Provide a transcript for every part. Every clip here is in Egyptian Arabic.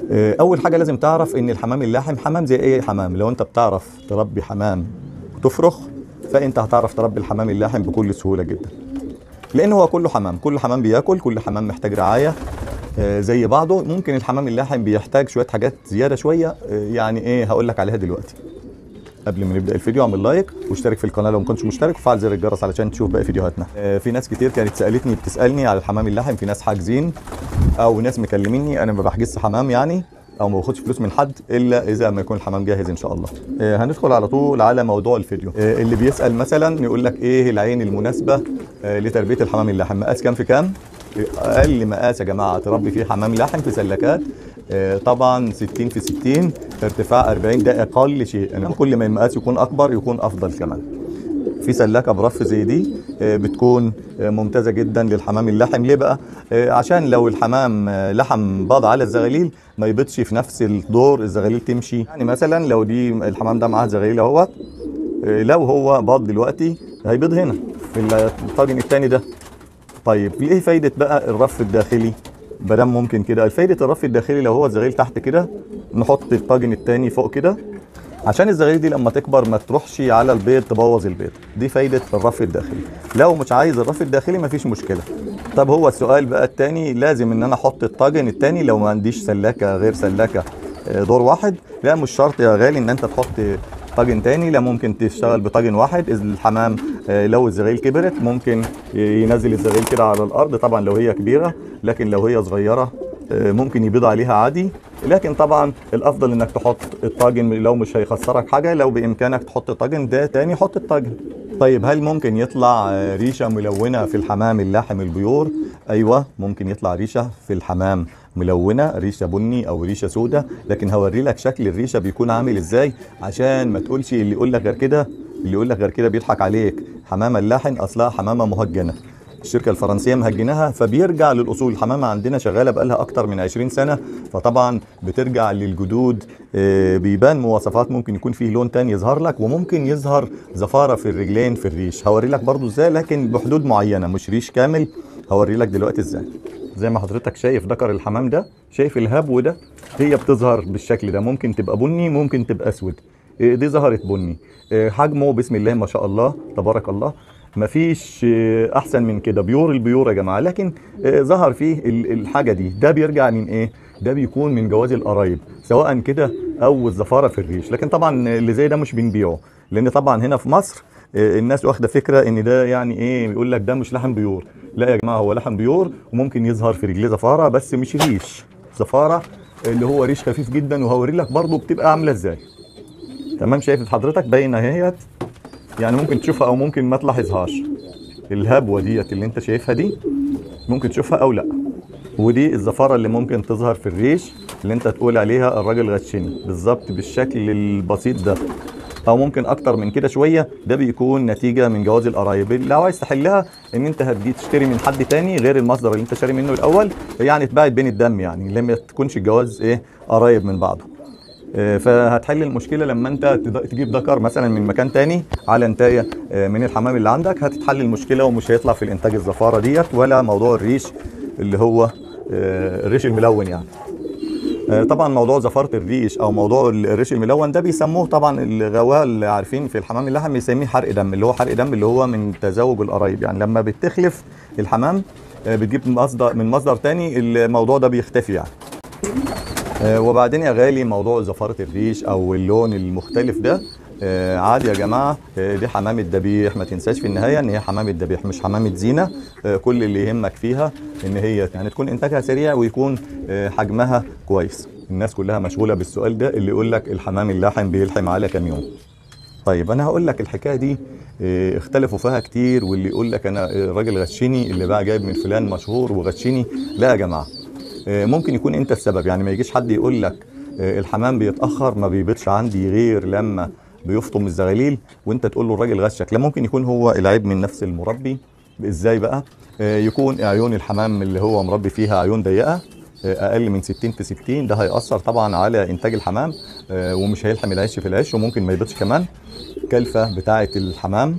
آه، اول حاجه لازم تعرف ان الحمام اللاحم حمام زي اي حمام لو انت بتعرف تربي حمام وتفرخ فانت هتعرف تربي الحمام اللاحم بكل سهوله جدا لان هو كله حمام كل حمام بياكل كل حمام محتاج رعايه آه، زي بعضه ممكن الحمام اللاحم بيحتاج شويه حاجات زياده شويه آه، يعني ايه هقول لك عليها دلوقتي قبل ما نبدا الفيديو اعمل لايك واشترك في القناه لو ما كنتش مشترك وفعل زر الجرس علشان تشوف باقي فيديوهاتنا آه، في ناس كتير كانت سالتني بتسالني على الحمام اللاحم في ناس حاجزين او ناس مكلميني انا ما بحجزش حمام يعني او ما باخدش فلوس من حد الا اذا ما يكون الحمام جاهز ان شاء الله آه، هندخل على طول على موضوع الفيديو آه، اللي بيسال مثلا يقول لك ايه العين المناسبه آه، لتربيه الحمام اللاحم مقاس كام في كام اقل مقاس يا جماعه تربي فيه حمام لاحم في سلكات آه، طبعا 60 في 60 ارتفاع 40 ده اقل شيء يعني كل ما المقاس يكون اكبر يكون افضل كمان في سلاكه برف زي دي آه، بتكون آه، ممتازه جدا للحمام اللحم ليه بقى آه، عشان لو الحمام آه، لحم باض على الزغاليل ما يبيضش في نفس الدور الزغاليل تمشي يعني مثلا لو دي الحمام ده معاه زغاليل اهوت آه، لو هو باض دلوقتي هيبيض هنا في الطاجن التاني ده طيب ايه فايده بقى الرف الداخلي بدل ممكن كده فايده الرف الداخلي لو هو الزغاليل تحت كده نحط الطاجن التاني فوق كده عشان الزغاليل دي لما تكبر ما تروحش على البيض تبوظ البيض دي فايده الرف الداخلي لو مش عايز الرف الداخلي مفيش مشكله طب هو السؤال بقى التاني لازم ان انا احط الطاجن التاني لو ما عنديش سلاكه غير سلاكه آه، دور واحد لا مش شرط يا غالي ان انت تحط طاجن تاني لا ممكن تشتغل بطاجن واحد اذ الحمام آه، لو الزغاليل كبرت ممكن ينزل الزغاليل كده على الارض طبعا لو هي كبيره لكن لو هي صغيره آه، ممكن يبيض عليها عادي لكن طبعا الافضل انك تحط الطاجن لو مش هيخسرك حاجه لو بامكانك تحط الطاجن ده تاني حط الطاجن طيب هل ممكن يطلع آه، ريشه ملونه في الحمام اللاحم البيور ايوه ممكن يطلع ريشه في الحمام ملونه ريشه بني او ريشه سوداء لكن هوري لك شكل الريشه بيكون عامل ازاي عشان ما تقولش اللي يقول لك غير كده اللي يقول لك غير كده بيضحك عليك حمامه اللاحم اصلها حمامه مهجنه الشركه الفرنسيه مهجناها فبيرجع للاصول الحمامه عندنا شغاله بقالها اكتر من 20 سنه فطبعا بترجع للجدود آه، بيبان مواصفات ممكن يكون فيه لون تاني يظهر لك وممكن يظهر زفاره في الرجلين في الريش هوري لك برضو ازاي لكن بحدود معينه مش ريش كامل هوري لك دلوقتي ازاي زي ما حضرتك شايف ذكر الحمام ده شايف الهبو ده هي بتظهر بالشكل ده ممكن تبقى بني ممكن تبقى اسود إيه دي ظهرت بني إيه حجمه بسم الله ما شاء الله تبارك الله مفيش إيه احسن من كده بيور البيور يا جماعه لكن إيه ظهر فيه ال- الحاجه دي ده بيرجع من ايه ده بيكون من جواز القرايب سواء كده او الزفاره في الريش لكن طبعا اللي زي ده مش بنبيعه لان طبعا هنا في مصر إيه الناس واخده فكره ان ده يعني ايه يقول لك ده مش لحم بيور لا يا جماعه هو لحم بيور وممكن يظهر في رجليه زفاره بس مش ريش زفاره اللي هو ريش خفيف جدا وهوري لك برضه بتبقى عامله ازاي تمام شايف حضرتك باينه اهيت يعني ممكن تشوفها او ممكن ما تلاحظهاش الهبوه ديت اللي انت شايفها دي ممكن تشوفها او لا ودي الزفاره اللي ممكن تظهر في الريش اللي انت تقول عليها الراجل غشني بالظبط بالشكل البسيط ده او ممكن اكتر من كده شويه ده بيكون نتيجه من جواز القرايب لو عايز تحلها ان انت هتجي تشتري من حد تاني غير المصدر اللي انت شاري منه الاول يعني تباعد بين الدم يعني لما تكونش الجواز ايه قرايب من بعضه آه، فهتحل المشكله لما انت تد- تجيب ذكر مثلا من مكان تاني على انتايه آه، من الحمام اللي عندك هتتحل المشكله ومش هيطلع في الانتاج الزفاره ديت ولا موضوع الريش اللي هو آه، الريش الملون يعني آه، طبعا موضوع زفاره الريش او موضوع الريش الملون ده بيسموه طبعا الغواء اللي عارفين في الحمام اللحم بيسميه حرق دم اللي هو حرق دم اللي هو من تزاوج القرايب يعني لما بتخلف الحمام آه، بتجيب مصدر من مصدر تاني الموضوع ده بيختفي يعني آه، وبعدين يا غالي موضوع زفارة الريش أو اللون المختلف ده آه، عادي يا جماعة آه، دي حمامة ذبيح ما تنساش في النهاية إن هي حمامة ذبيح مش حمامة زينة آه، كل اللي يهمك فيها إن هي يعني تكون إنتاجها سريع ويكون آه، حجمها كويس الناس كلها مشغولة بالسؤال ده اللي يقول لك الحمام اللاحم بيلحم على كام يوم طيب انا هقول لك الحكايه دي آه، اختلفوا فيها كتير واللي يقول لك انا آه، الراجل غشني اللي بقى جايب من فلان مشهور وغشني لا يا جماعه آه، ممكن يكون انت السبب يعني ما يجيش حد يقول لك آه، الحمام بيتاخر ما بيبيضش عندي غير لما بيفطم الزغاليل وانت تقول له الراجل غشك لا ممكن يكون هو العيب من نفس المربي ازاي بقى آه، يكون عيون الحمام اللي هو مربي فيها عيون ضيقه اقل من 60 في 60 ده هيأثر طبعا على انتاج الحمام آه، ومش هيلحم العيش في العيش وممكن ما يبيضش كمان كلفه بتاعه الحمام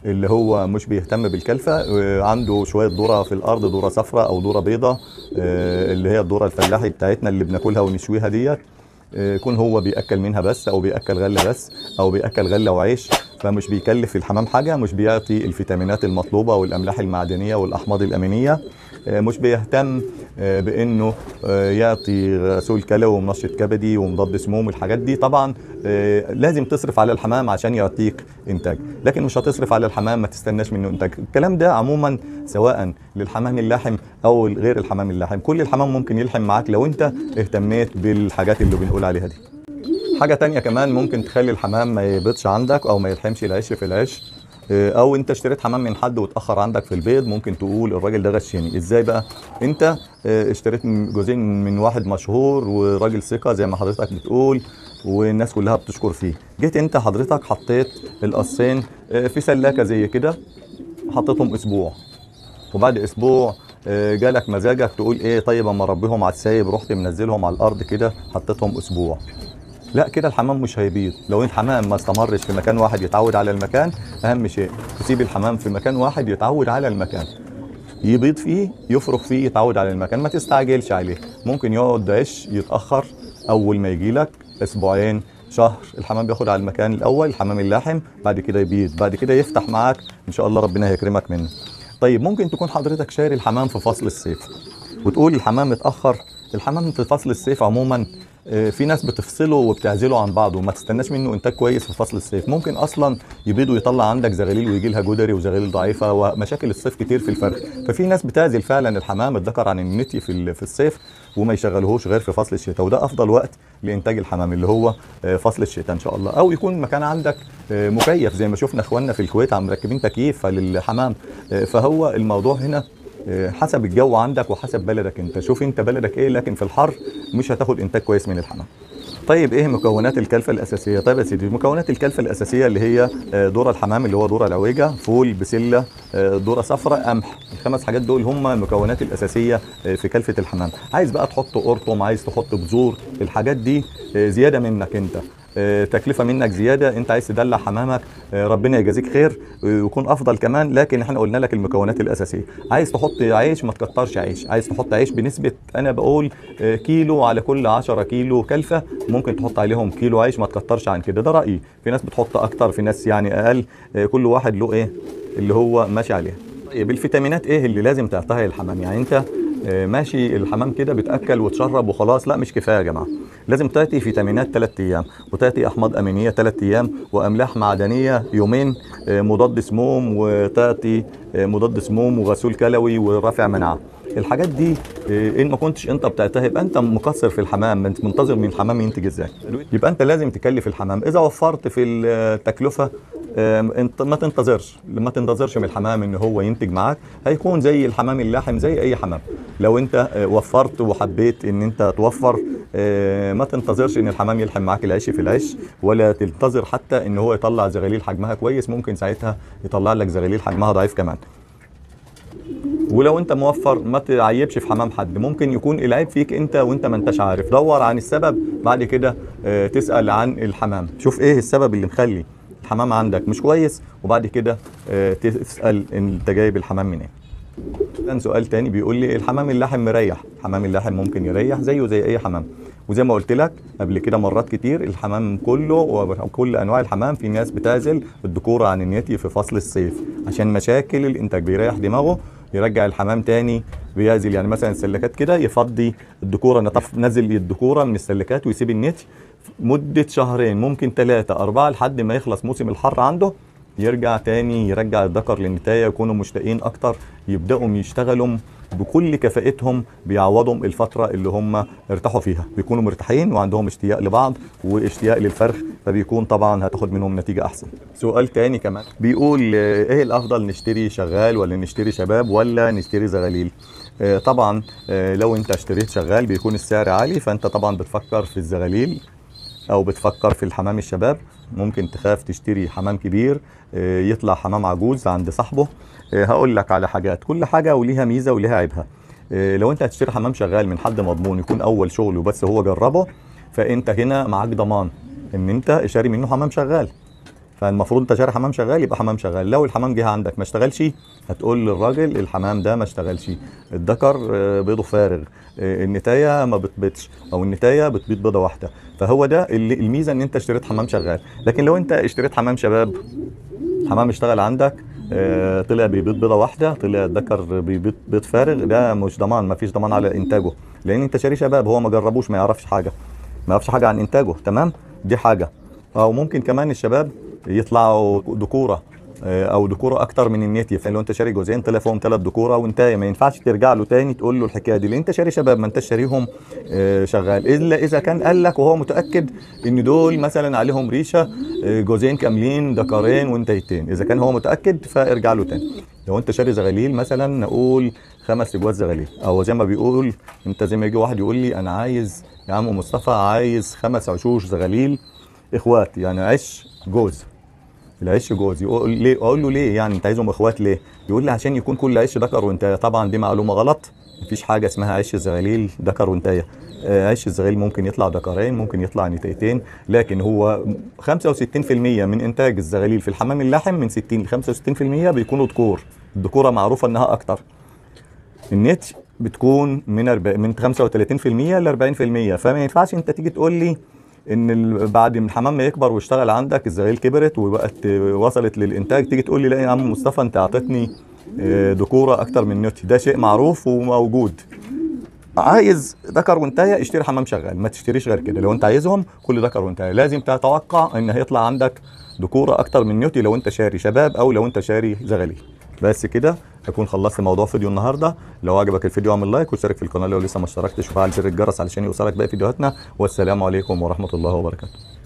اللي هو مش بيهتم بالكلفه آه، عنده شويه ذره في الارض ذره صفراء او ذره بيضاء آه، اللي هي الذره الفلاحي بتاعتنا اللي بناكلها ونشويها ديت آه، يكون هو بياكل منها بس او بياكل غله بس او بياكل غله وعيش فمش بيكلف الحمام حاجه مش بيعطي الفيتامينات المطلوبه والاملاح المعدنيه والاحماض الامينيه آه، مش بيهتم آه، بانه آه، يعطي غسول كلوي ومنشط كبدي ومضاد سموم والحاجات دي طبعا آه، لازم تصرف على الحمام عشان يعطيك انتاج لكن مش هتصرف على الحمام ما تستناش منه انتاج الكلام ده عموما سواء للحمام اللاحم او غير الحمام اللاحم كل الحمام ممكن يلحم معاك لو انت اهتميت بالحاجات اللي بنقول عليها دي حاجه تانية كمان ممكن تخلي الحمام ما يبيضش عندك او ما يلحمش العيش في العيش آه، او انت اشتريت حمام من حد واتاخر عندك في البيض ممكن تقول الراجل ده غشني ازاي بقى انت آه، اشتريت من جوزين من واحد مشهور وراجل ثقه زي ما حضرتك بتقول والناس كلها بتشكر فيه جيت انت حضرتك حطيت القصين آه، في سلاكه زي كده حطيتهم اسبوع وبعد اسبوع آه، جالك مزاجك تقول ايه طيب اما اربيهم على السايب رحت منزلهم على الارض كده حطيتهم اسبوع لا كده الحمام مش هيبيض لو الحمام ما استمرش في مكان واحد يتعود على المكان اهم شيء تسيب الحمام في مكان واحد يتعود على المكان يبيض فيه يفرغ فيه يتعود على المكان ما تستعجلش عليه ممكن يقعد عش يتاخر اول ما يجي لك اسبوعين شهر الحمام بياخد على المكان الاول الحمام اللاحم بعد كده يبيض بعد كده يفتح معاك ان شاء الله ربنا هيكرمك منه طيب ممكن تكون حضرتك شاري الحمام في فصل الصيف وتقول الحمام متاخر الحمام في فصل الصيف عموما آه، في ناس بتفصله وبتعزله عن بعضه وما تستناش منه انتاج كويس في فصل الصيف ممكن اصلا يبيض ويطلع عندك زغاليل ويجي لها جدري وزغاليل ضعيفه ومشاكل الصيف كتير في الفرخ ففي ناس بتعزل فعلا الحمام الذكر عن النتي في ال- في الصيف وما يشغلهوش غير في فصل الشتاء وده افضل وقت لانتاج الحمام اللي هو آه، فصل الشتاء ان شاء الله او يكون مكان عندك آه، مكيف زي ما شفنا اخواننا في الكويت عم مركبين تكييف للحمام آه، فهو الموضوع هنا آه، حسب الجو عندك وحسب بلدك انت شوف انت بلدك ايه لكن في الحر مش هتاخد انتاج كويس من الحمام طيب ايه مكونات الكلفه الاساسيه طيب يا سيدي مكونات الكلفه الاساسيه اللي هي آه، ذره الحمام اللي هو ذره العويجه فول بسله آه، ذره صفراء قمح الخمس حاجات دول هم المكونات الاساسيه آه، في كلفه الحمام عايز بقى تحط قرطم عايز تحط بذور الحاجات دي آه، زياده منك انت آه، تكلفه منك زياده انت عايز تدلع حمامك آه، ربنا يجازيك خير آه، ويكون افضل كمان لكن احنا قلنا لك المكونات الاساسيه عايز تحط عيش ما تكترش عيش عايز تحط عيش بنسبه انا بقول آه، كيلو على كل 10 كيلو كلفه ممكن تحط عليهم كيلو عيش ما تكترش عن كده ده رايي في ناس بتحط اكتر في ناس يعني اقل آه، كل واحد له ايه اللي هو ماشي عليه طيب الفيتامينات ايه اللي لازم تعطيها للحمام يعني انت آه، ماشي الحمام كده بتاكل وتشرب وخلاص لا مش كفايه يا جماعه لازم تعطي فيتامينات ثلاث ايام وتعطي احماض امينيه ثلاث ايام واملاح معدنيه يومين آه، مضاد سموم وتعطي آه، مضاد سموم وغسول كلوي ورافع مناعه الحاجات دي آه، ان ما كنتش انت بتعطيها يبقى انت مقصر في الحمام انت منتظر من الحمام ينتج ازاي يبقى انت لازم تكلف الحمام اذا وفرت في التكلفه آم، انت ما تنتظرش ما تنتظرش من الحمام ان هو ينتج معاك هيكون زي الحمام اللاحم زي اي حمام لو انت آه، وفرت وحبيت ان انت توفر آه، ما تنتظرش ان الحمام يلحم معاك العيش في العيش ولا تنتظر حتى ان هو يطلع زغاليل حجمها كويس ممكن ساعتها يطلع لك زغاليل حجمها ضعيف كمان ولو انت موفر ما تعيبش في حمام حد ممكن يكون العيب فيك انت وانت ما انتش عارف دور عن السبب بعد كده آه، تسأل عن الحمام شوف ايه السبب اللي مخلي الحمام عندك مش كويس وبعد كده آه، تسأل انت جايب الحمام منين كان سؤال تاني بيقول لي الحمام اللاحم مريح الحمام اللاحم ممكن يريح زيه زي اي حمام وزي ما قلت لك قبل كده مرات كتير الحمام كله وكل انواع الحمام في ناس بتعزل الذكوره عن النتي في فصل الصيف عشان مشاكل الانتاج بيريح دماغه يرجع الحمام تاني بيعزل يعني مثلا السلكات كده يفضي الذكوره نطف نزل الذكوره من السلكات ويسيب النتي مده شهرين ممكن ثلاثه اربعه لحد ما يخلص موسم الحر عنده يرجع تاني يرجع الذكر للنتاية يكونوا مشتاقين اكتر يبداوا يشتغلوا بكل كفاءتهم بيعوضهم الفترة اللي هم ارتاحوا فيها بيكونوا مرتاحين وعندهم اشتياق لبعض واشتياق للفرخ فبيكون طبعا هتاخد منهم نتيجة احسن سؤال تاني كمان بيقول آه، ايه الافضل نشتري شغال ولا نشتري شباب ولا نشتري زغاليل آه، طبعا آه، لو انت اشتريت شغال بيكون السعر عالي فانت طبعا بتفكر في الزغاليل او بتفكر في الحمام الشباب ممكن تخاف تشتري حمام كبير آه، يطلع حمام عجوز عند صاحبه آه، هقول لك على حاجات كل حاجه وليها ميزه وليها عيبها آه، لو انت هتشتري حمام شغال من حد مضمون يكون اول شغل وبس هو جربه فانت هنا معاك ضمان ان انت شاري منه حمام شغال فالمفروض انت شاري حمام شغال يبقى حمام شغال لو الحمام جه عندك ما اشتغلش هتقول للراجل الحمام ده ما اشتغلش الذكر آه، بيضه فارغ آه، النتايه ما بتبيضش او النتايه بتبيض بيضه واحده فهو ده اللي الميزه ان انت اشتريت حمام شغال لكن لو انت اشتريت حمام شباب حمام اشتغل عندك آه، طلع بيبيض بيضه واحده طلع الذكر بيبيض بيض فارغ ده مش ضمان ما فيش ضمان على انتاجه لان انت شاري شباب هو ما جربوش ما يعرفش حاجه ما يعرفش حاجه عن انتاجه تمام دي حاجه او ممكن كمان الشباب يطلعوا ذكوره آه، او ذكوره اكتر من النيتف لو انت شاري جوزين طلع فيهم ثلاث ذكوره وانت ما ينفعش ترجع له تاني تقول له الحكايه دي لان انت شاري شباب ما انت شاريهم آه، شغال الا اذا كان قال لك وهو متاكد ان دول مثلا عليهم ريشه آه، جوزين كاملين ذكرين وانتيتين اذا كان هو متاكد فارجع له تاني لو انت شاري زغاليل مثلا نقول خمس اجواز زغاليل او زي ما بيقول انت زي ما يجي واحد يقول لي انا عايز يا عم مصطفى عايز خمس عشوش زغاليل اخوات يعني عش جوز العش جوز يقول ليه اقول له ليه يعني انت عايزهم اخوات ليه يقول لي عشان يكون كل عش ذكر وانتايه طبعا دي معلومه غلط مفيش حاجه اسمها عش الزغاليل ذكر وانتايه آه، عش الزغاليل ممكن يطلع ذكرين ممكن يطلع نتايتين لكن هو 65% من انتاج الزغاليل في الحمام اللاحم من 60 ل 65% بيكونوا ذكور الذكوره معروفه انها اكتر النت بتكون من أرب... من 35% ل 40% فما ينفعش انت تيجي تقول لي ان ال- بعد ما الحمام ما يكبر واشتغل عندك الزغاليل كبرت وبقت وصلت للانتاج تيجي تقول لي لا يا عم مصطفى انت اعطيتني آه، ذكوره اكتر من نوتي ده شيء معروف وموجود عايز ذكر وانتايه اشتري حمام شغال ما تشتريش غير كده لو انت عايزهم كل ذكر وانتايه لازم تتوقع ان هيطلع عندك ذكوره اكتر من نيوتي لو انت شاري شباب او لو انت شاري زغاليل بس كده اكون خلصت موضوع فيديو النهارده لو عجبك الفيديو اعمل لايك واشترك في القناه لو لسه ما اشتركتش وفعل زر الجرس علشان يوصلك باقي فيديوهاتنا والسلام عليكم ورحمه الله وبركاته